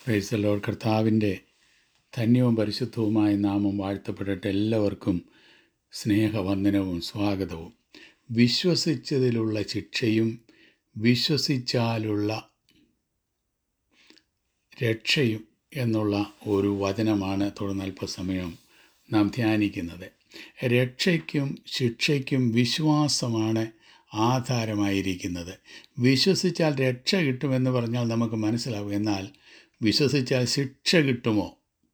പ്രൈസലോ കർത്താവിൻ്റെ ധന്യവും പരിശുദ്ധവുമായ നാമം വാഴ്ത്തപ്പെടട്ടെ എല്ലാവർക്കും സ്നേഹവന്ദനവും സ്വാഗതവും വിശ്വസിച്ചതിലുള്ള ശിക്ഷയും വിശ്വസിച്ചാലുള്ള രക്ഷയും എന്നുള്ള ഒരു വചനമാണ് തുടർന്ന് അല്പസമയം നാം ധ്യാനിക്കുന്നത് രക്ഷയ്ക്കും ശിക്ഷയ്ക്കും വിശ്വാസമാണ് ആധാരമായിരിക്കുന്നത് വിശ്വസിച്ചാൽ രക്ഷ കിട്ടുമെന്ന് പറഞ്ഞാൽ നമുക്ക് മനസ്സിലാവും എന്നാൽ വിശ്വസിച്ചാൽ ശിക്ഷ കിട്ടുമോ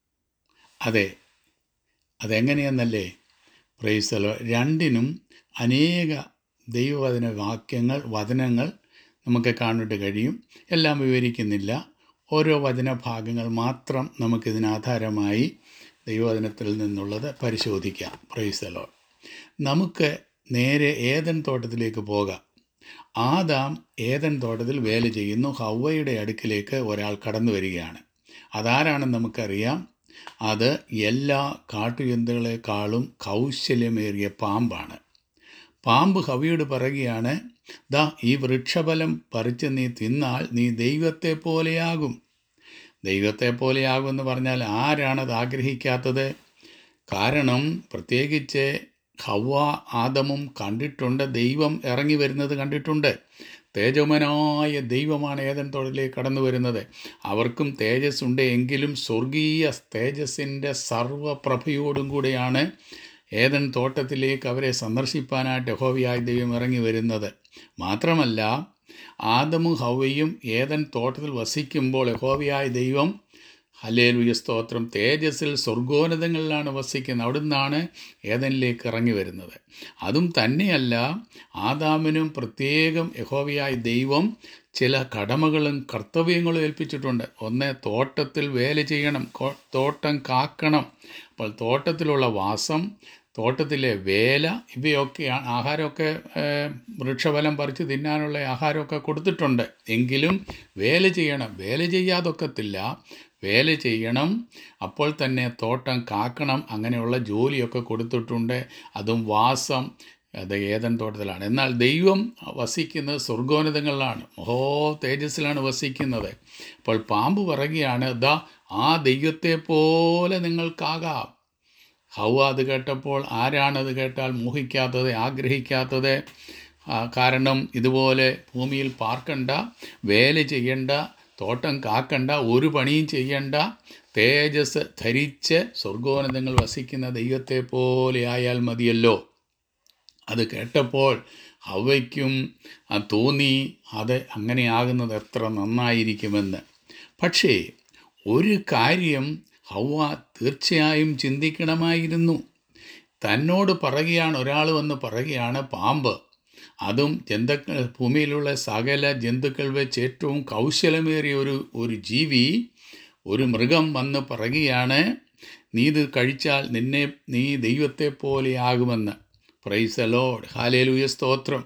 അതെ അതെങ്ങനെയെന്നല്ലേ പ്രൈസലോ രണ്ടിനും അനേക ദൈവവചന വാക്യങ്ങൾ വചനങ്ങൾ നമുക്ക് കാണാനായിട്ട് കഴിയും എല്ലാം വിവരിക്കുന്നില്ല ഓരോ വചനഭാഗങ്ങൾ മാത്രം നമുക്കിതിനാധാരമായി ദൈവവചനത്തിൽ നിന്നുള്ളത് പരിശോധിക്കാം പ്രൈസലോ നമുക്ക് നേരെ ഏതൻ തോട്ടത്തിലേക്ക് പോകാം ആദാം ഏതൻ തോട്ടത്തിൽ വേല ചെയ്യുന്നു ഹൗവയുടെ അടുക്കിലേക്ക് ഒരാൾ കടന്നു വരികയാണ് അതാരാണെന്ന് നമുക്കറിയാം അത് എല്ലാ കാട്ടുജന്തുക്കളെക്കാളും കൗശല്യമേറിയ പാമ്പാണ് പാമ്പ് ഹവിയോട് പറയുകയാണ് ദാ ഈ വൃക്ഷഫലം പറിച്ച് നീ തിന്നാൽ നീ ദൈവത്തെ പോലെയാകും ദൈവത്തെ പോലെയാകും എന്ന് പറഞ്ഞാൽ ആരാണത് ആഗ്രഹിക്കാത്തത് കാരണം പ്രത്യേകിച്ച് ഹവ്വ ആദമും കണ്ടിട്ടുണ്ട് ദൈവം ഇറങ്ങി വരുന്നത് കണ്ടിട്ടുണ്ട് തേജോമനായ ദൈവമാണ് ഏതൻ തൊഴിലേക്ക് കടന്നു വരുന്നത് അവർക്കും തേജസ് ഉണ്ട് എങ്കിലും സ്വർഗീയ തേജസ്സിൻ്റെ സർവപ്രഭയോടും കൂടെയാണ് ഏതൻ തോട്ടത്തിലേക്ക് അവരെ സന്ദർശിപ്പാനായിട്ട് യഹോവയായ ദൈവം ഇറങ്ങി വരുന്നത് മാത്രമല്ല ആദമും ഹവയും ഏതൻ തോട്ടത്തിൽ വസിക്കുമ്പോൾ യഹോവയായ ദൈവം ഹലേലുയ സ്തോത്രം തേജസ്സിൽ സ്വർഗോന്നതങ്ങളിലാണ് വസിക്കുന്നത് അവിടുന്നാണ് ഏതനിലേക്ക് ഇറങ്ങി വരുന്നത് അതും തന്നെയല്ല ആദാമിനും പ്രത്യേകം യഹോവയായ ദൈവം ചില കടമകളും കർത്തവ്യങ്ങളും ഏൽപ്പിച്ചിട്ടുണ്ട് ഒന്ന് തോട്ടത്തിൽ വേല ചെയ്യണം കോ- തോട്ടം കാക്കണം അപ്പോൾ തോട്ടത്തിലുള്ള വാസം തോട്ടത്തിലെ വേല ഇവയൊക്കെയാണ് ആഹാരമൊക്കെ ഏഹ്, വൃക്ഷഫലം പറിച്ച് തിന്നാനുള്ള ആഹാരമൊക്കെ കൊടുത്തിട്ടുണ്ട് എങ്കിലും വേല ചെയ്യണം വേല ചെയ്യാതൊക്കത്തില്ല വേല ചെയ്യണം അപ്പോൾ തന്നെ തോട്ടം കാക്കണം അങ്ങനെയുള്ള ജോലിയൊക്കെ കൊടുത്തിട്ടുണ്ട് അതും വാസം അത് ഏതൻ തോട്ടത്തിലാണ് എന്നാൽ ദൈവം വസിക്കുന്നത് സ്വർഗോന്നതങ്ങളിലാണ് മഹോ തേജസ്സിലാണ് വസിക്കുന്നത് അപ്പോൾ പാമ്പ് പറയുകയാണ് ദാ ആ ദൈവത്തെ പോലെ നിങ്ങൾക്കാകാം ഹൗവ അത് കേട്ടപ്പോൾ ആരാണത് കേട്ടാൽ മോഹിക്കാത്തത് ആഗ്രഹിക്കാത്തത് ആ, കാരണം ഇതുപോലെ ഭൂമിയിൽ പാർക്കണ്ട വേല ചെയ്യണ്ട തോട്ടം കാക്കണ്ട ഒരു പണിയും ചെയ്യണ്ട തേജസ് ധരിച്ച് സ്വർഗോന്നതങ്ങൾ വസിക്കുന്ന ദൈവത്തെ പോലെ ആയാൽ മതിയല്ലോ അത് കേട്ടപ്പോൾ ഹവയ്ക്കും ആ തോന്നി അത് അങ്ങനെയാകുന്നത് എത്ര നന്നായിരിക്കുമെന്ന് പക്ഷേ ഒരു കാര്യം ഹൗവ തീർച്ചയായും ചിന്തിക്കണമായിരുന്നു തന്നോട് പറയുകയാണ് ഒരാൾ വന്ന് പറയുകയാണ് പാമ്പ് അതും ജന്തുക്കൾ ഭൂമിയിലുള്ള സകല ജന്തുക്കൾ വെച്ച് ഏറ്റവും കൗശലമേറിയ ഒരു ഒരു ജീവി ഒരു മൃഗം വന്ന് പറയുകയാണ് നീ ഇത് കഴിച്ചാൽ നിന്നെ നീ ദൈവത്തെ പോലെയാകുമെന്ന് പ്രൈസ് ലോഡ് ഹാലേലുയ സ്തോത്രം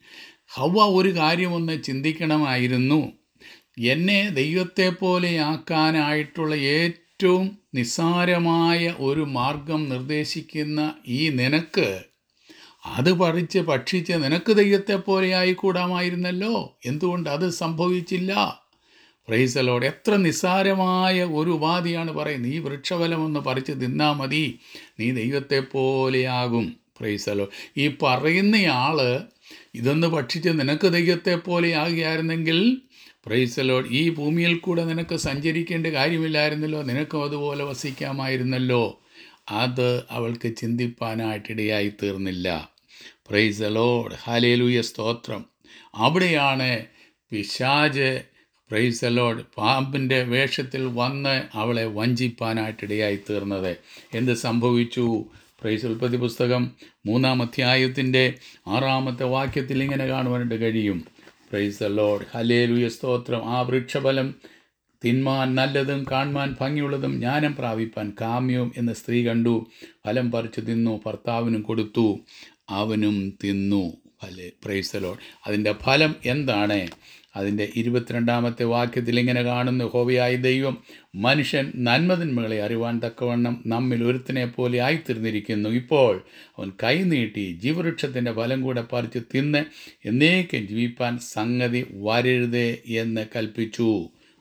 ഹവ ഒരു കാര്യമൊന്ന് ചിന്തിക്കണമായിരുന്നു എന്നെ ദൈവത്തെ പോലെയാക്കാനായിട്ടുള്ള ഏറ്റവും നിസ്സാരമായ ഒരു മാർഗം നിർദ്ദേശിക്കുന്ന ഈ നിനക്ക് അത് പറിച്ച് ഭക്ഷിച്ച് നിനക്ക് ദൈവത്തെ പോലെ ആയിക്കൂടാമായിരുന്നല്ലോ എന്തുകൊണ്ട് അത് സംഭവിച്ചില്ല പ്രൈസലോട് എത്ര നിസ്സാരമായ ഒരു ഉപാധിയാണ് പറയുന്നത് ഈ വൃക്ഷഫലമൊന്ന് പറിച്ച് തിന്നാ മതി നീ ദൈവത്തെ പോലെയാകും പ്രൈസലോ ഈ പറയുന്നയാള് ഇതൊന്ന് ഭക്ഷിച്ച് നിനക്ക് ദൈവത്തെ പോലെ ആകുകയായിരുന്നെങ്കിൽ പ്രൈസലോഡ് ഈ ഭൂമിയിൽ കൂടെ നിനക്ക് സഞ്ചരിക്കേണ്ട കാര്യമില്ലായിരുന്നല്ലോ നിനക്കും അതുപോലെ വസിക്കാമായിരുന്നല്ലോ അത് അവൾക്ക് ചിന്തിപ്പാനായിട്ടിടയായി തീർന്നില്ല പ്രൈസ് ലോഡ് ഹാലേലൂയ സ്തോത്രം അവിടെയാണ് പിശാജ് പ്രൈസ് ലോഡ് പാമ്പിൻ്റെ വേഷത്തിൽ വന്ന് അവളെ വഞ്ചിപ്പാനായിട്ടിടയായി തീർന്നത് എന്ത് സംഭവിച്ചു പ്രൈസ് ഉൽപ്പത്തി പുസ്തകം മൂന്നാം അധ്യായത്തിൻ്റെ ആറാമത്തെ വാക്യത്തിൽ ഇങ്ങനെ കാണുവാനായിട്ട് കഴിയും പ്രൈസ് ലോഡ് ഹലേലുയ സ്തോത്രം ആ വൃക്ഷഫലം തിന്മാൻ നല്ലതും കാണുവാൻ ഭംഗിയുള്ളതും ജ്ഞാനം പ്രാപിപ്പാൻ കാമ്യവും എന്ന സ്ത്രീ കണ്ടു ഫലം പറിച്ചു തിന്നു ഭർത്താവിനും കൊടുത്തു അവനും തിന്നു ഫല പ്രൈസലോഡ് അതിൻ്റെ ഫലം എന്താണ് അതിൻ്റെ ഇരുപത്തിരണ്ടാമത്തെ വാക്യത്തിൽ ഇങ്ങനെ കാണുന്നു ഹോവയായ ദൈവം മനുഷ്യൻ നന്മതിന്മകളെ അറിവാൻ തക്കവണ്ണം നമ്മിൽ ഒരുത്തിനെ പോലെ ആയിത്തീർന്നിരിക്കുന്നു ഇപ്പോൾ അവൻ കൈനീട്ടി ജീവവൃക്ഷത്തിൻ്റെ ഫലം കൂടെ പറിച്ച് തിന്ന് എന്നേക്കും ജീവിപ്പാൻ സംഗതി വരരുതേ എന്ന് കൽപ്പിച്ചു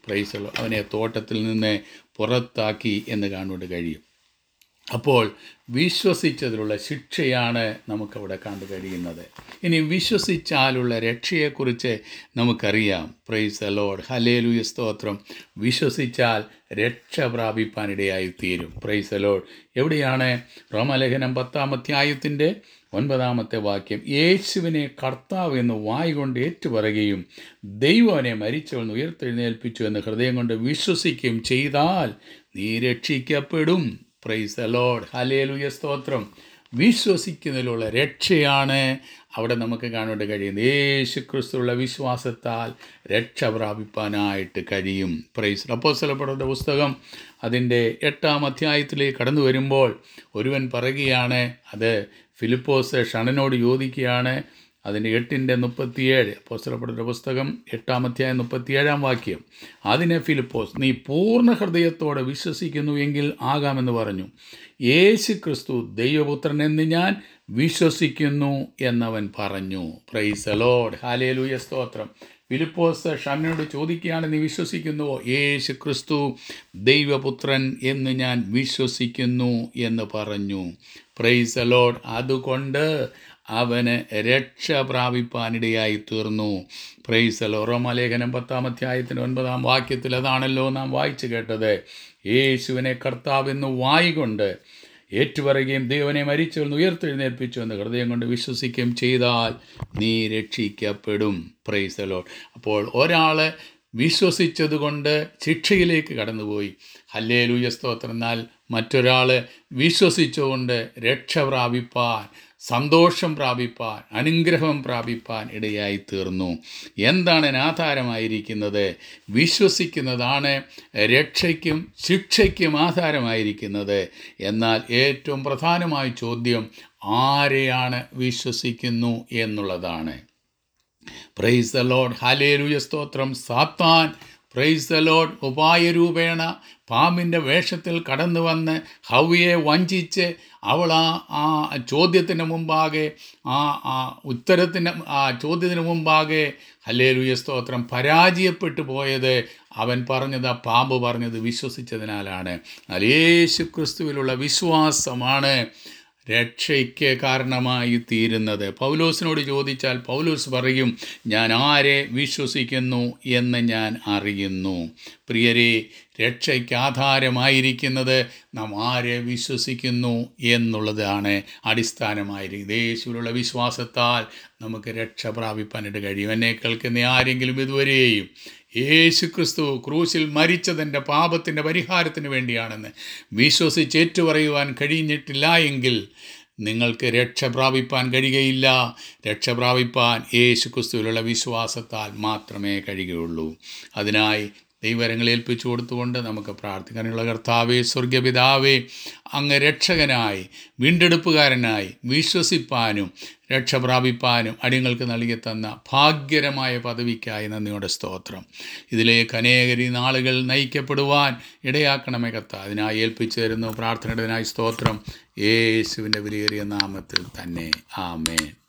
പ്രൈസലോ അവനെ തോട്ടത്തിൽ നിന്ന് പുറത്താക്കി എന്ന് കാണുകൊണ്ട് കഴിയും അപ്പോൾ വിശ്വസിച്ചതിലുള്ള ശിക്ഷയാണ് നമുക്കവിടെ കണ്ടു കഴിയുന്നത് ഇനി വിശ്വസിച്ചാലുള്ള രക്ഷയെക്കുറിച്ച് നമുക്കറിയാം പ്രൈസ് ലോഡ് ഹലേലുയ സ്തോത്രം വിശ്വസിച്ചാൽ രക്ഷ പ്രാപിപ്പാനിടയായി തീരും പ്രൈസ് ലോഡ് എവിടെയാണ് റോമലേഖനം പത്താം അധ്യായത്തിൻ്റെ ഒൻപതാമത്തെ വാക്യം യേശുവിനെ കർത്താവ് എന്ന് വായികൊണ്ട് ഏറ്റുപറയുകയും ദൈവം അവനെ മരിച്ചവൻ ഉയർത്തെഴുന്നേൽപ്പിച്ചു എന്ന് ഹൃദയം കൊണ്ട് വിശ്വസിക്കുകയും ചെയ്താൽ നീ രക്ഷിക്കപ്പെടും പ്രൈസ് ലോഡ് ഹലേലുയ സ്തോത്രം വിശ്വസിക്കുന്നതിലുള്ള രക്ഷയാണ് അവിടെ നമുക്ക് കാണേണ്ട കഴിയുന്നത് യേശു ക്രിസ്തുള്ള വിശ്വാസത്താൽ രക്ഷ പ്രാപിപ്പാനായിട്ട് കഴിയും പ്രൈസ് അപ്പോസ്തലപ്പെടുന്ന പുസ്തകം അതിൻ്റെ എട്ടാം അധ്യായത്തിലേക്ക് കടന്നു വരുമ്പോൾ ഒരുവൻ പറയുകയാണ് അത് ഫിലിപ്പോസ് ഷണനോട് ചോദിക്കുകയാണ് അതിൻ്റെ എട്ടിൻ്റെ മുപ്പത്തിയേഴ് അപ്പോസ്തലപ്പെടുന്ന പുസ്തകം എട്ടാം അധ്യായം മുപ്പത്തിയേഴാം വാക്യം അതിനെ ഫിലിപ്പോസ് നീ പൂർണ്ണ ഹൃദയത്തോടെ വിശ്വസിക്കുന്നു എങ്കിൽ ആകാമെന്ന് പറഞ്ഞു യേശു ക്രിസ്തു ദൈവപുത്രൻ എന്ന് ഞാൻ വിശ്വസിക്കുന്നു എന്നവൻ പറഞ്ഞു പ്രൈസ് അലോഡ് ഹാലേലൂയ സ്തോത്രം ഫിലിപ്പോസ് ഷണ്ണനോട് ചോദിക്കുകയാണ് നീ വിശ്വസിക്കുന്നുവോ യേശു ക്രിസ്തു ദൈവപുത്രൻ എന്ന് ഞാൻ വിശ്വസിക്കുന്നു എന്ന് പറഞ്ഞു പ്രൈസ് അലോഡ് അതുകൊണ്ട് അവന് രക്ഷ പ്രാപിപ്പാനിടയായി തീർന്നു പ്രൈസലോ റോമാലേഖനം പത്താം അധ്യായത്തിൻ്റെ ഒൻപതാം വാക്യത്തിൽ അതാണല്ലോ നാം വായിച്ചു കേട്ടത് യേശുവിനെ കർത്താവെന്ന് വായികൊണ്ട് ഏറ്റുപറയുകയും ദൈവനെ മരിച്ചവെന്ന് ഉയർത്തെഴുന്നേൽപ്പിച്ചു എന്ന് ഹൃദയം കൊണ്ട് വിശ്വസിക്കുകയും ചെയ്താൽ നീ രക്ഷിക്കപ്പെടും പ്രൈസലോ അപ്പോൾ ഒരാൾ വിശ്വസിച്ചതുകൊണ്ട് ശിക്ഷയിലേക്ക് കടന്നുപോയി ഹല്ലേ ലൂയ സ്തോത്രം എന്നാൽ മറ്റൊരാൾ വിശ്വസിച്ചുകൊണ്ട് രക്ഷ പ്രാപിപ്പാൻ സന്തോഷം പ്രാപിപ്പാൻ അനുഗ്രഹം പ്രാപിപ്പാൻ ഇടയായി തീർന്നു എന്താണ് ആധാരമായിരിക്കുന്നത് വിശ്വസിക്കുന്നതാണ് രക്ഷയ്ക്കും ശിക്ഷയ്ക്കും ആധാരമായിരിക്കുന്നത് എന്നാൽ ഏറ്റവും പ്രധാനമായ ചോദ്യം ആരെയാണ് വിശ്വസിക്കുന്നു എന്നുള്ളതാണ് പ്രൈസ് ദ ലോഡ് ഹലേലുയ സ്തോത്രം സാത്താൻ പ്രൈസ് ദ ലോഡ് ഉപായരൂപേണ പാമ്പിൻ്റെ വേഷത്തിൽ കടന്നു വന്ന് ഹൗയെ വഞ്ചിച്ച് അവൾ ആ ആ ചോദ്യത്തിന് മുമ്പാകെ ആ ആ ഉത്തരത്തിന് ആ ചോദ്യത്തിന് മുമ്പാകെ ഹല്ലേലൂയ സ്തോത്രം പരാജയപ്പെട്ടു പോയത് അവൻ പറഞ്ഞത് ആ പാമ്പ് പറഞ്ഞത് വിശ്വസിച്ചതിനാലാണ് എന്നാൽ യേശു ക്രിസ്തുവിലുള്ള വിശ്വാസമാണ് രക്ഷയ്ക്ക് കാരണമായി തീരുന്നത് പൗലോസിനോട് ചോദിച്ചാൽ പൗലോസ് പറയും ഞാൻ ആരെ വിശ്വസിക്കുന്നു എന്ന് ഞാൻ അറിയുന്നു പ്രിയരെ രക്ഷയ്ക്ക് ആധാരമായിരിക്കുന്നത് നാം ആരെ വിശ്വസിക്കുന്നു എന്നുള്ളതാണ് അടിസ്ഥാനമായിരിക്കുന്നത് യേശുവിലുള്ള വിശ്വാസത്താൽ നമുക്ക് രക്ഷ പ്രാപിപ്പാനായിട്ട് കഴിയും എന്നെ കേൾക്കുന്ന ആരെങ്കിലും ഇതുവരെയും യേശു ക്രിസ്തു ക്രൂശിൽ മരിച്ചതിൻ്റെ പാപത്തിൻ്റെ പരിഹാരത്തിന് വേണ്ടിയാണെന്ന് വിശ്വസിച്ച് ഏറ്റുപറയുവാൻ കഴിഞ്ഞിട്ടില്ല എങ്കിൽ നിങ്ങൾക്ക് രക്ഷ പ്രാപിപ്പാൻ കഴിയുകയില്ല രക്ഷ പ്രാപിപ്പാൻ യേശു ക്രിസ്തുവിലുള്ള വിശ്വാസത്താൽ മാത്രമേ കഴിയുകയുള്ളൂ അതിനായി ദൈവരങ്ങൾ ഏൽപ്പിച്ചു കൊടുത്തുകൊണ്ട് നമുക്ക് പ്രാർത്ഥിക്കാനുള്ള കർത്താവേ സ്വർഗപിതാവേ അങ്ങ് രക്ഷകനായി വീണ്ടെടുപ്പുകാരനായി വിശ്വസിപ്പാനും രക്ഷ പ്രാപിപ്പാനും അടിയങ്ങൾക്ക് നൽകി തന്ന ഭാഗ്യകരമായ പദവിക്കായി നന്ദിയുടെ സ്തോത്രം ഇതിലേക്ക് അനേകരി നാളുകൾ നയിക്കപ്പെടുവാൻ ഇടയാക്കണമേ കത്ത അതിനായി ഏൽപ്പിച്ചു തരുന്നു പ്രാർത്ഥനയുടേതിനായി സ്തോത്രം യേശുവിൻ്റെ വിലയേറിയ നാമത്തിൽ തന്നെ ആമേൻ